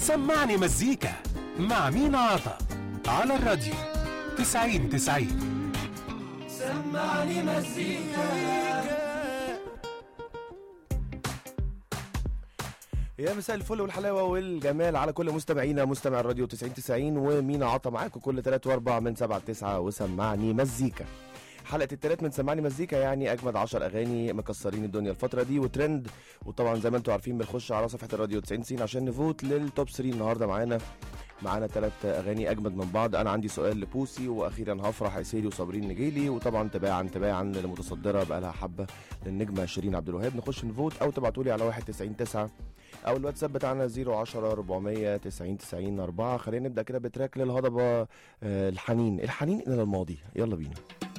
سمعني مزيكا مع مينا عطا على الراديو 90 90 سمعني مزيكا يا مساء الفل والحلاوه والجمال على كل مستمعينا مستمع الراديو 90 90 ومينا عطا معاكم كل 3 و4 من 7 ل 9 وسمعني مزيكا حلقه التلات من سمعني مزيكا يعني اجمد 10 اغاني مكسرين الدنيا الفتره دي وترند وطبعا زي ما انتم عارفين بنخش على صفحه الراديو 90 90 عشان نفوت للتوب 3 النهارده معانا معانا ثلاث اغاني اجمد من بعض انا عندي سؤال لبوسي واخيرا هفرح عسيري وصابرين نجيلي وطبعا تباعا تباعا للمتصدره بقى لها حبه للنجمه شيرين عبد الوهاب نخش نفوت او تبعتوا لي على 1 9 او الواتساب بتاعنا 010 400 90 90 4 خلينا نبدا كده بتراك للهضبه آه، الحنين الحنين الى الماضي يلا بينا